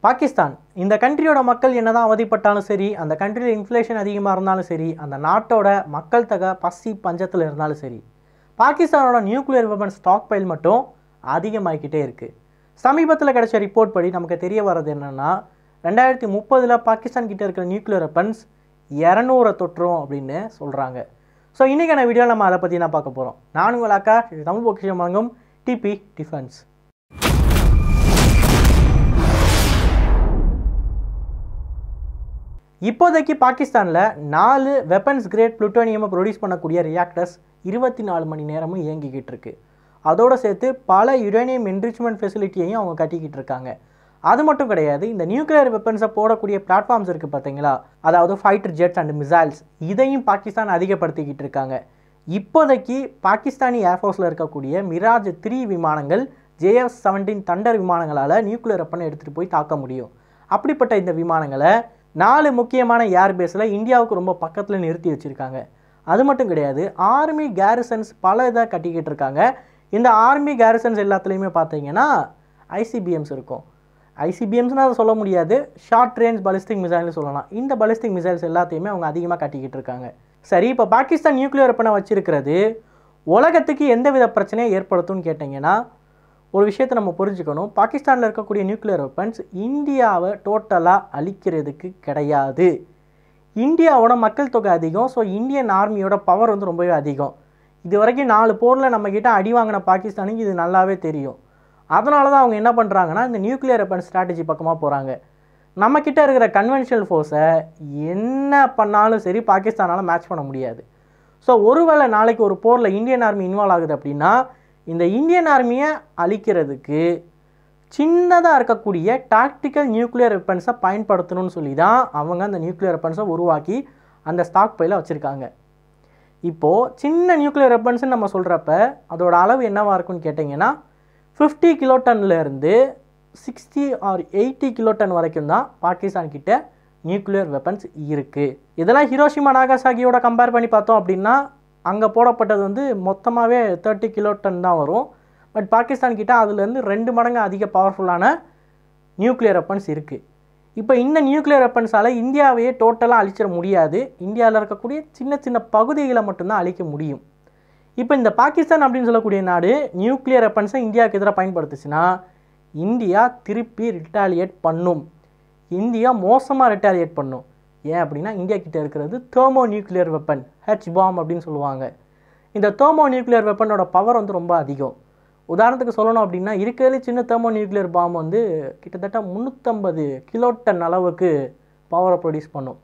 பாகிஸ்தான் இந்த கண்ட்ரியோட மக்கள் என்னதான் அவதிப்பட்டாலும் சரி அந்த கண்ட்ரியில் இன்ஃப்ளேஷன் அதிகமாக இருந்தாலும் சரி அந்த நாட்டோட மக்கள் தொகை பசி பஞ்சத்தில் இருந்தாலும் சரி பாகிஸ்தானோட நியூக்ளியர் வெப்பன் ஸ்டாக் பைல் மட்டும் அதிகமாகிக்கிட்டே இருக்குது சமீபத்தில் கிடைச்ச ரிப்போர்ட் படி நமக்கு தெரிய வர்றது என்னென்னா ரெண்டாயிரத்தி முப்பதில் பாகிஸ்தான் கிட்ட இருக்கிற நியூக்ளியர் வெப்பன்ஸ் இரநூறை தொற்றுரும் அப்படின்னு சொல்கிறாங்க ஸோ இன்றைக்கான வீடியோ நம்ம அதை பற்றி தான் பார்க்க போகிறோம் நான் உங்கள் அக்கா இது தமிழ் பொக்கிஷம் வழங்கும் டிபி டிஃபென்ஸ் இப்போதைக்கு பாகிஸ்தானில் நாலு வெப்பன்ஸ் கிரேட் புளுட்டோனியமை ப்ரொடியூஸ் பண்ணக்கூடிய ரியாக்டர்ஸ் இருபத்தி நாலு மணி நேரமும் இயங்கிக்கிட்டு இருக்கு அதோடு சேர்த்து பல யுரேனியம் என்ரிச்மெண்ட் ஃபெசிலிட்டியையும் அவங்க கட்டிக்கிட்டு இருக்காங்க அது மட்டும் கிடையாது இந்த நியூக்ளியர் வெப்பன்ஸை போடக்கூடிய பிளாட்ஃபார்ம்ஸ் இருக்குது பார்த்தீங்களா அதாவது ஃபைட்டர் ஜெட்ஸ் அண்ட் மிசைல்ஸ் இதையும் பாகிஸ்தான் அதிகப்படுத்திக்கிட்டு இருக்காங்க இப்போதைக்கு பாகிஸ்தானி ஏர்ஃபோர்ஸில் இருக்கக்கூடிய மிராஜ் த்ரீ விமானங்கள் ஜேஎஃப் செவன்டீன் தண்டர் விமானங்களால் நியூக்ளியர் வெப்பனை எடுத்துகிட்டு போய் தாக்க முடியும் அப்படிப்பட்ட இந்த விமானங்களை நாலு முக்கியமான ஏர்பேஸில் இந்தியாவுக்கு ரொம்ப பக்கத்தில் நிறுத்தி வச்சுருக்காங்க அது மட்டும் கிடையாது ஆர்மி கேரிசன்ஸ் பல இதாக கட்டிக்கிட்டு இருக்காங்க இந்த ஆர்மி கேரிசன்ஸ் எல்லாத்துலேயுமே பார்த்தீங்கன்னா ஐசிபிஎம்ஸ் இருக்கும் ஐசிபிஎம்ஸ்னு அதை சொல்ல முடியாது ஷார்ட் ரேஞ்ச் பலிஸ்டிக் மிசைல்னு சொல்லலாம் இந்த பலிஸ்டிக் மிசைல்ஸ் எல்லாத்தையுமே அவங்க அதிகமாக கட்டிக்கிட்டு இருக்காங்க சரி இப்போ பாகிஸ்தான் நியூக்ளியர் வெப்பனை வச்சிருக்கிறது உலகத்துக்கு எந்தவித பிரச்சனையை ஏற்படுத்தும்னு கேட்டிங்கன்னா ஒரு விஷயத்தை நம்ம புரிஞ்சுக்கணும் பாகிஸ்தானில் இருக்கக்கூடிய நியூக்ளியர் வெப்பன்ஸ் இந்தியாவை டோட்டலாக அழிக்கிறதுக்கு கிடையாது இந்தியாவோட மக்கள் தொகை அதிகம் ஸோ இந்தியன் ஆர்மியோட பவர் வந்து ரொம்பவே அதிகம் இது வரைக்கும் நாலு போரில் நம்மக்கிட்ட அடி வாங்கின பாகிஸ்தானுக்கு இது நல்லாவே தெரியும் அதனால தான் அவங்க என்ன பண்ணுறாங்கன்னா இந்த நியூக்ளியர் வெப்பன் ஸ்ட்ராட்டஜி பக்கமாக போகிறாங்க நம்மக்கிட்ட இருக்கிற கன்வென்ஷனல் ஃபோர்ஸை என்ன பண்ணாலும் சரி பாகிஸ்தானால் மேட்ச் பண்ண முடியாது ஸோ ஒருவேளை நாளைக்கு ஒரு போரில் இந்தியன் ஆர்மி இன்வால்வ் ஆகுது அப்படின்னா இந்த இந்தியன் ஆர்மியை அழிக்கிறதுக்கு சின்னதாக இருக்கக்கூடிய டாக்டிக்கல் நியூக்ளியர் வெப்பன்ஸை பயன்படுத்தணும்னு சொல்லி தான் அவங்க அந்த நியூக்ளியர் வெப்பன்ஸை உருவாக்கி அந்த ஸ்டாக் பையில் வச்சுருக்காங்க இப்போது சின்ன நியூக்ளியர் வெப்பன்ஸ்னு நம்ம சொல்கிறப்ப அதோட அளவு என்னவாக இருக்குன்னு கேட்டிங்கன்னா ஃபிஃப்டி கிலோட்டன்லேருந்து சிக்ஸ்டி ஆர் எயிட்டி கிலோட்டன் வரைக்கும் தான் பாகிஸ்தான் கிட்ட நியூக்ளியர் வெப்பன்ஸ் இருக்குது இதெல்லாம் ஹிரோஷிமா நாகாசாகியோட கம்பேர் பண்ணி பார்த்தோம் அப்படின்னா அங்கே போடப்பட்டது வந்து மொத்தமாகவே தேர்ட்டி கிலோட்டன் தான் வரும் பட் பாகிஸ்தான் கிட்ட அதுலேருந்து ரெண்டு மடங்கு அதிக பவர்ஃபுல்லான நியூக்ளியர் வெப்பன்ஸ் இருக்குது இப்போ இந்த நியூக்ளியர் வெப்பன்ஸால் இந்தியாவையே டோட்டலாக அழிச்சிட முடியாது இந்தியாவில் இருக்கக்கூடிய சின்ன சின்ன பகுதிகளை மட்டும்தான் அழிக்க முடியும் இப்போ இந்த பாகிஸ்தான் அப்படின்னு சொல்லக்கூடிய நாடு நியூக்ளியர் வெப்பன்ஸை இந்தியாவுக்கு எதிராக பயன்படுத்துச்சுன்னா இந்தியா திருப்பி ரிட்டாலியேட் பண்ணும் இந்தியா மோசமாக ரிட்டாலியேட் பண்ணும் ஏன் அப்படின்னா இந்தியா கிட்ட இருக்கிறது thermo nuclear weapon H bomb அப்படின்னு சொல்லுவாங்க இந்த தேர்மோ நியூக்ளியர் வெப்பனோட பவர் வந்து ரொம்ப அதிகம் உதாரணத்துக்கு சொல்லணும் அப்படின்னா இருக்கிறதுல சின்ன தேர்மோ நியூக்ளியர் பாம் வந்து கிட்டத்தட்ட முந்நூற்றம்பது கிலோட்டன் அளவுக்கு பவரை ப்ரொடியூஸ் பண்ணும்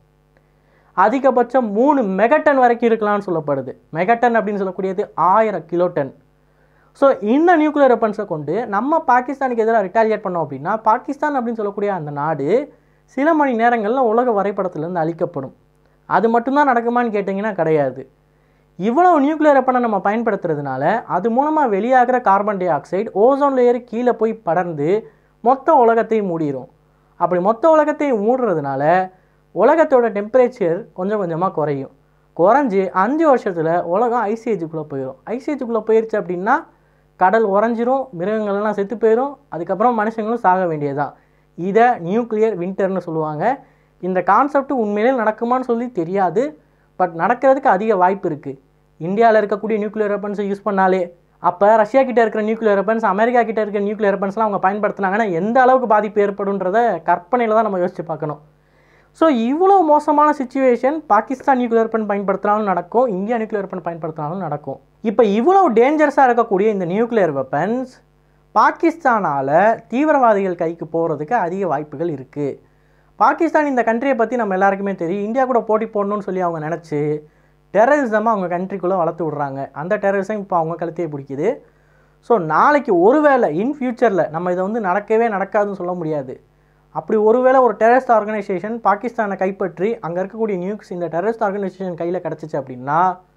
அதிகபட்சம் மூணு மெகட்டன் வரைக்கும் இருக்கலாம்னு சொல்லப்படுது மெகட்டன் அப்படின்னு சொல்லக்கூடியது ஆயிரம் கிலோட்டன் ஸோ இந்த நியூக்ளியர் வெப்பன்ஸை கொண்டு நம்ம பாகிஸ்தானுக்கு எதிராக ரிட்டாலியேட் பண்ணோம் அப்படின்னா பாகிஸ்தான் அப்படின்னு சொல்லக்கூடிய அந்த நாடு சில மணி நேரங்களில் உலக வரைபடத்துலேருந்து அழிக்கப்படும் அது மட்டும்தான் நடக்குமான்னு கேட்டிங்கன்னா கிடையாது இவ்வளோ நியூக்ளியர் வெப்பனை நம்ம பயன்படுத்துறதுனால அது மூலமாக வெளியாகிற carbon dioxide ozone layer கீழே போய் படர்ந்து மொத்த உலகத்தையும் மூடிடும் அப்படி மொத்த உலகத்தையும் மூடுறதுனால உலகத்தோட டெம்பரேச்சர் கொஞ்சம் கொஞ்சமாக குறையும் குறைஞ்சி அஞ்சு வருஷத்தில் உலகம் ஐசிஏஜுக்குள்ளே போயிடும் ஐசிஏஜுக்குள்ளே போயிடுச்சு அப்படின்னா கடல் உறைஞ்சிரும் மிருகங்கள்லாம் செத்து போயிடும் அதுக்கப்புறம் மனுஷங்களும் சாக வேண்டியதுதான் இதை நியூக்ளியர் வின்டர்னு சொல்லுவாங்க இந்த கான்செப்ட் உண்மையிலே நடக்குமான்னு சொல்லி தெரியாது பட் நடக்கிறதுக்கு அதிக வாய்ப்பு இருக்குது இந்தியாவில் இருக்கக்கூடிய நியூக்ளியர் வெப்பன்ஸை யூஸ் பண்ணாலே அப்போ ரஷ்யா கிட்ட இருக்கிற நியூக்ளியர் வெப்பன்ஸ் அமெரிக்கா கிட்ட இருக்கிற நியூக்ளியர் வெப்பன்ஸ்லாம் அவங்க பயன்படுத்தினாங்கன்னா எந்த அளவுக்கு பாதிப்பு ஏற்படுன்றத கற்பனையில் தான் நம்ம யோசிச்சு பார்க்கணும் ஸோ இவ்வளோ மோசமான சுச்சுவேஷன் பாகிஸ்தான் நியூக்ளியர் வெப்பன் பயன்படுத்தினாலும் நடக்கும் இந்தியா நியூக்ளியர் வெப்பன் பயன்படுத்தினாலும் நடக்கும் இப்போ இவ்வளோ டேஞ்சரஸாக இருக்கக்கூடிய இந்த நியூக்ளியர் வெப்பன்ஸ் பாகிஸ்தானால் தீவிரவாதிகள் கைக்கு போகிறதுக்கு அதிக வாய்ப்புகள் இருக்குது பாகிஸ்தான் இந்த கண்ட்ரியை பற்றி நம்ம எல்லாருக்குமே தெரியும் இந்தியா கூட போட்டி போடணும்னு சொல்லி அவங்க நினச்சி டெரரிசமாக அவங்க கண்ட்ரிக்குள்ளே வளர்த்து விட்றாங்க அந்த டெரரிசம் இப்போ அவங்க கழுத்தையே பிடிக்குது ஸோ நாளைக்கு ஒருவேளை இன் ஃப்யூச்சரில் நம்ம இதை வந்து நடக்கவே நடக்காதுன்னு சொல்ல முடியாது அப்படி ஒருவேளை ஒரு டெரரிஸ்ட் ஆர்கனைசேஷன் பாகிஸ்தானை கைப்பற்றி அங்கே இருக்கக்கூடிய நியூஸ் இந்த டெரரிஸ்ட் ஆர்கனைசேஷன் கையில் கிடச்சிச்சு அப்படின்னா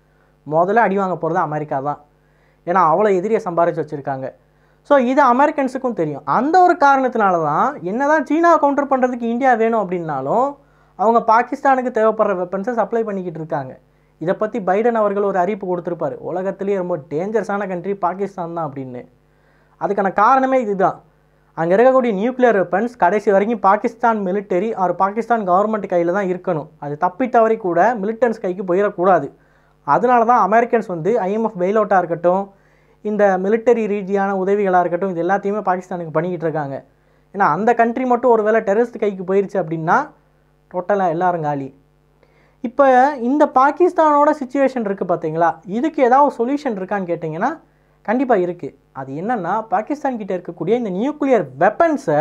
முதல்ல அடி வாங்க போகிறது அமெரிக்கா தான் ஏன்னா அவ்வளோ எதிரியை சம்பாரிச்சு வச்சுருக்காங்க ஸோ இது அமெரிக்கன்ஸுக்கும் தெரியும் அந்த ஒரு காரணத்தினால தான் என்ன தான் சீனாவை கவுண்டர் பண்ணுறதுக்கு இந்தியா வேணும் அப்படின்னாலும் அவங்க பாகிஸ்தானுக்கு தேவைப்படுற வெப்பன்ஸை சப்ளை பண்ணிக்கிட்டு இருக்காங்க இதை பற்றி பைடன் அவர்கள் ஒரு அறிவிப்பு கொடுத்துருப்பாரு உலகத்திலேயே ரொம்ப டேஞ்சரஸான கண்ட்ரி பாகிஸ்தான் தான் அப்படின்னு அதுக்கான காரணமே இதுதான் அங்கே இருக்கக்கூடிய நியூக்ளியர் வெப்பன்ஸ் கடைசி வரைக்கும் Pakistan military or Pakistan government கையில் தான் இருக்கணும் அது தப்பி தவறி கூட மிலிட்டன்ஸ் கைக்கு போயிடக்கூடாது அதனால தான் அமெரிக்கன்ஸ் வந்து ஐஎம்எஃப் பெயிலவுட்டாக இருக்கட்டும் இந்த மிலிட்டரி ரீதியான உதவிகளாக இருக்கட்டும் இது எல்லாத்தையுமே பாகிஸ்தானுக்கு பண்ணிக்கிட்டு இருக்காங்க ஏன்னா அந்த கண்ட்ரி மட்டும் ஒரு வேளை டெரரிஸ்ட் கைக்கு போயிருச்சு அப்படின்னா டோட்டலாக எல்லாரும் காலி இப்போ இந்த பாகிஸ்தானோட சுச்சுவேஷன் இருக்குது பார்த்தீங்களா இதுக்கு ஏதாவது சொல்யூஷன் இருக்கான்னு கேட்டிங்கன்னா கண்டிப்பாக இருக்குது அது என்னென்னா பாகிஸ்தான் கிட்ட இருக்கக்கூடிய இந்த நியூக்ளியர் வெப்பன்ஸை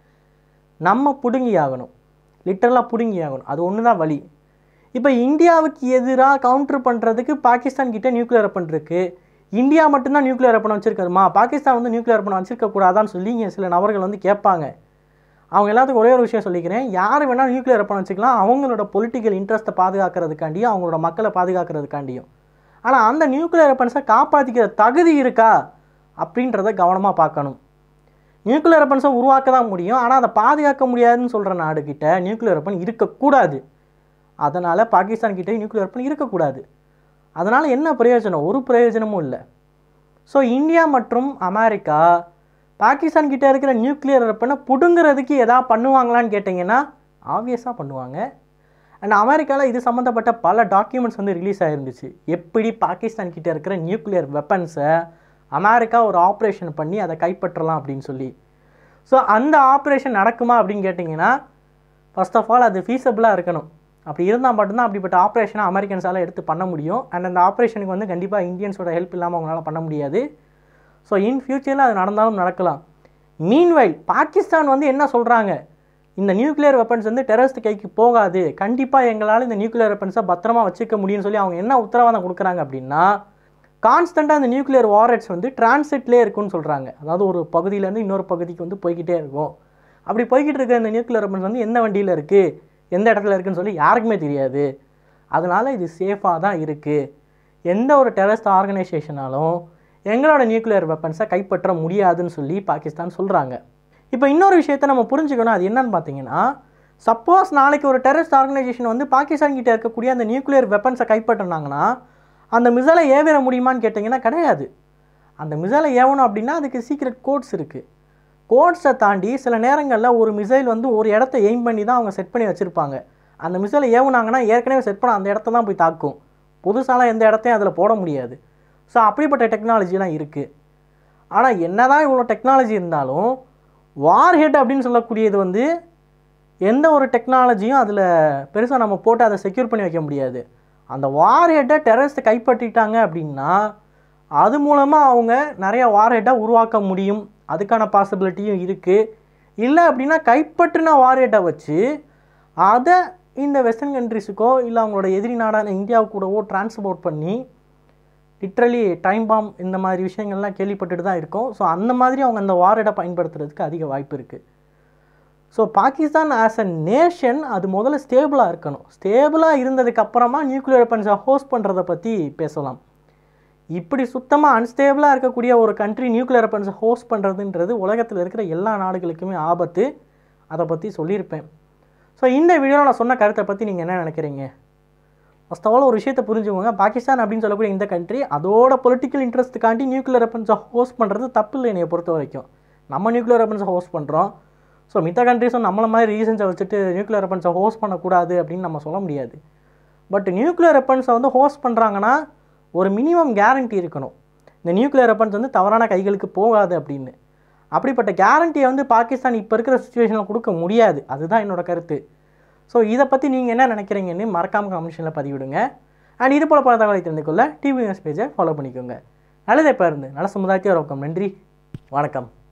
நம்ம பிடுங்கி ஆகணும் லிட்டரலாக பிடுங்கி ஆகணும் அது ஒன்று தான் வழி இப்போ இந்தியாவுக்கு எதிராக கவுண்டர் பண்ணுறதுக்கு பாகிஸ்தான் கிட்ட நியூக்ளியர் வெப்பன் இருக்குது இந்தியா மட்டும்தான் நியூக்ளியர் வெப்பன் வச்சிருக்கணுமா பாகிஸ்தான் வந்து நியூக்ளியர் வெப்பன் வச்சிருக்க கூடாதான்னு சொல்லி இங்கே சில நபர்கள் வந்து கேட்பாங்க அவங்க எல்லாத்துக்கும் ஒரே ஒரு விஷயம் சொல்லிக்கிறேன் யார் வேணால் நியூக்ளியர் வெப்பன் வச்சுக்கலாம் அவங்களோட பொலிட்டிக்கல் இன்ட்ரெஸ்ட்டை பாதுகாக்கிறதுக்காண்டியும் அவங்களோட மக்களை பாதுகாக்கிறதுக்காண்டியும் ஆனால் அந்த நியூக்ளியர் வெப்பன்ஸை காப்பாற்றிக்கிற தகுதி இருக்கா அப்படின்றத கவனமாக பார்க்கணும் நியூக்ளியர் வெப்பன்ஸை உருவாக்க தான் முடியும் ஆனால் அதை பாதுகாக்க முடியாதுன்னு சொல்கிற நாடுகிட்ட நியூக்ளியர் வெப்பன் இருக்கக்கூடாது அதனால் பாகிஸ்தான் கிட்ட நியூக்ளியர் வெப்பன் இருக்கக்கூடாது அதனால் என்ன பிரயோஜனம் ஒரு பிரயோஜனமும் இல்லை ஸோ இந்தியா மற்றும் அமெரிக்கா பாகிஸ்தான் கிட்ட இருக்கிற நியூக்ளியர் வெப்பனை பிடுங்கிறதுக்கு எதாவது பண்ணுவாங்களான்னு கேட்டிங்கன்னா ஆப்வியஸாக பண்ணுவாங்க அண்ட் அமெரிக்காவில் இது சம்மந்தப்பட்ட பல டாக்குமெண்ட்ஸ் வந்து ரிலீஸ் ஆயிருந்துச்சு எப்படி பாகிஸ்தான் கிட்ட இருக்கிற நியூக்ளியர் வெப்பன்ஸை அமெரிக்கா ஒரு ஆப்ரேஷன் பண்ணி அதை கைப்பற்றலாம் அப்படின்னு சொல்லி ஸோ அந்த ஆப்ரேஷன் நடக்குமா அப்படின்னு கேட்டிங்கன்னா ஃபர்ஸ்ட் ஆஃப் ஆல் அது ஃபீஸபிளாக இருக்கணும் அப்படி இருந்தால் மட்டும்தான் அப்படிப்பட்ட ஆப்ரேஷனை அமெரிக்கன்ஸால் எடுத்து பண்ண முடியும் அண்ட் அந்த ஆப்ரேஷனுக்கு வந்து கண்டிப்பாக இந்தியன்ஸோட ஹெல்ப் இல்லாமல் அவங்களால பண்ண முடியாது ஸோ இன் ஃபியூச்சரில் அது நடந்தாலும் நடக்கலாம் மீன்வைல் பாகிஸ்தான் வந்து என்ன சொல்கிறாங்க இந்த நியூக்ளியர் வெப்பன்ஸ் வந்து டெரரிஸ்ட் கைக்கு போகாது கண்டிப்பாக எங்களால் இந்த நியூக்ளியர் வெப்பன்ஸை பத்திரமா வச்சுக்க முடியும்னு சொல்லி அவங்க என்ன உத்தரவாதம் கொடுக்குறாங்க அப்படின்னா கான்ஸ்டண்ட்டாக அந்த நியூக்ளியர் வாரட்ஸ் வந்து டிரான்சிட்லேயே இருக்குன்னு சொல்கிறாங்க அதாவது ஒரு பகுதியிலேருந்து இன்னொரு பகுதிக்கு வந்து போய்கிட்டே இருக்கும் அப்படி போய்கிட்டு இருக்க இந்த நியூக்ளியர் வெப்பன்ஸ் வந்து எந்த வண்டியில் இருக்குது எந்த இடத்துல இருக்குன்னு சொல்லி யாருக்குமே தெரியாது அதனால் இது சேஃபாக தான் இருக்குது எந்த ஒரு டெரரிஸ்ட் ஆர்கனைசேஷனாலும் எங்களோட நியூக்ளியர் வெப்பன்ஸை கைப்பற்ற முடியாதுன்னு சொல்லி பாகிஸ்தான் சொல்கிறாங்க இப்போ இன்னொரு விஷயத்தை நம்ம புரிஞ்சுக்கணும் அது என்னன்னு பார்த்தீங்கன்னா சப்போஸ் நாளைக்கு ஒரு டெரரிஸ்ட் ஆர்கனைசேஷன் வந்து பாகிஸ்தான் கிட்ட இருக்கக்கூடிய அந்த நியூக்ளியர் வெப்பன்ஸை கைப்பற்றினாங்கன்னா அந்த மிசைலை ஏவிட முடியுமான்னு கேட்டிங்கன்னா கிடையாது அந்த மிசைலை ஏவணும் அப்படின்னா அதுக்கு சீக்ரெட் கோட்ஸ் இருக்குது கோட்ஸை தாண்டி சில நேரங்களில் ஒரு மிசைல் வந்து ஒரு இடத்த எய்ம் பண்ணி தான் அவங்க செட் பண்ணி வச்சுருப்பாங்க அந்த மிசைலை ஏவுனாங்கன்னா ஏற்கனவே செட் பண்ண அந்த இடத்த தான் போய் தாக்கும் புதுசாலாம் எந்த இடத்தையும் அதில் போட முடியாது ஸோ அப்படிப்பட்ட டெக்னாலஜிலாம் இருக்குது ஆனால் என்னதான் இவ்வளோ டெக்னாலஜி இருந்தாலும் வார் ஹெட் அப்படின்னு சொல்லக்கூடியது வந்து எந்த ஒரு டெக்னாலஜியும் அதில் பெருசாக நம்ம போட்டு அதை செக்யூர் பண்ணி வைக்க முடியாது அந்த வார் ஹெட்டை டெரரிஸ்ட் கைப்பற்றிட்டாங்க அப்படின்னா அது மூலமாக அவங்க நிறைய வார் ஹெட்டை உருவாக்க முடியும் அதுக்கான பாசிபிலிட்டியும் இருக்குது இல்லை அப்படின்னா கைப்பற்றின வார் ஹெட்டை வச்சு அதை இந்த வெஸ்டர்ன் கண்ட்ரிஸுக்கோ இல்லை அவங்களோட எதிரி நாடான இந்தியாவுக்கு கூடவோ டிரான்ஸ்போர்ட் பண்ணி லிட்ரலி டைம் பாம் இந்த மாதிரி விஷயங்கள்லாம் கேள்விப்பட்டுட்டு தான் இருக்கோம் ஸோ அந்த மாதிரி அவங்க அந்த வாரடை பயன்படுத்துறதுக்கு அதிக வாய்ப்பு இருக்குது so Pakistan as a nation அது முதல்ல ஸ்டேபிளாக இருக்கணும் ஸ்டேபிளாக இருந்ததுக்கு அப்புறமா நியூக்ளியர் வெப்பன்ஸை ஹோஸ்ட் பண்ணுறதை பற்றி பேசலாம் இப்படி சுத்தமாக அன்ஸ்டேபிளாக இருக்கக்கூடிய ஒரு கண்ட்ரி நியூக்ளியர் வெப்பன்ஸை ஹோஸ்ட் பண்ணுறதுன்றது உலகத்தில் இருக்கிற எல்லா நாடுகளுக்குமே ஆபத்து அதை பற்றி சொல்லியிருப்பேன் ஸோ இந்த வீடியோவில் நான் சொன்ன கருத்தை பற்றி நீங்கள் என்ன நினைக்கிறீங்க ஃபஸ்ட் ஆஃப் ஆல் ஒரு விஷயத்தை புரிஞ்சுக்கோங்க பாகிஸ்தான் அப்படின்னு சொல்லக்கூடிய இந்த கண்ட்ரி அதோட பொலிட்டிக்கல் இன்ட்ரெஸ்ட்டுக்காண்டி நியூக்ளியர் வெப்பன்ஸை ஹோஸ்ட் பண்ணுறது தப்பு இல்லை என்னை பொறுத்த வரைக்கும் நம்ம நியூக்ளியர் வெப்பன்ஸை ஹோஸ்ட் பண்ணுறோம் ஸோ மித்த கண்ட்ரிஸும் நம்மளை மாதிரி ரீசன்ஸை வச்சுட்டு நியூக்ளியர் வெப்பன்ஸை ஹோஸ்ட் பண்ணக்கூடாது அப்படின்னு நம்ம சொல்ல முடியாது பட் நியூக்ளியர் வெப்பன்ஸை வந்து ஹோஸ்ட் பண்ணுறாங்கன்னா ஒரு மினிமம் கேரண்டி இருக்கணும் இந்த நியூக்ளியர் வெப்பன்ஸ் வந்து தவறான கைகளுக்கு போகாது அப்படின்னு அப்படிப்பட்ட கேரண்டியை வந்து பாகிஸ்தான் இப்போ இருக்கிற சுச்சுவேஷனில் கொடுக்க முடியாது அதுதான் என்னோட கருத்து ஸோ இதை பற்றி நீங்கள் என்ன நினைக்கிறீங்கன்னு மறக்காமல் கமெண்ட்ஷனில் பதிவிடுங்க அண்ட் இது போல பல தகவலை தெரிந்து கொள்ள டிவி நியூஸ் பேஜை ஃபாலோ பண்ணிக்கோங்க நல்லதை இப்போ இருந்து நல்ல சமுதாயத்தை உருவாக்கம் நன்றி வணக்கம்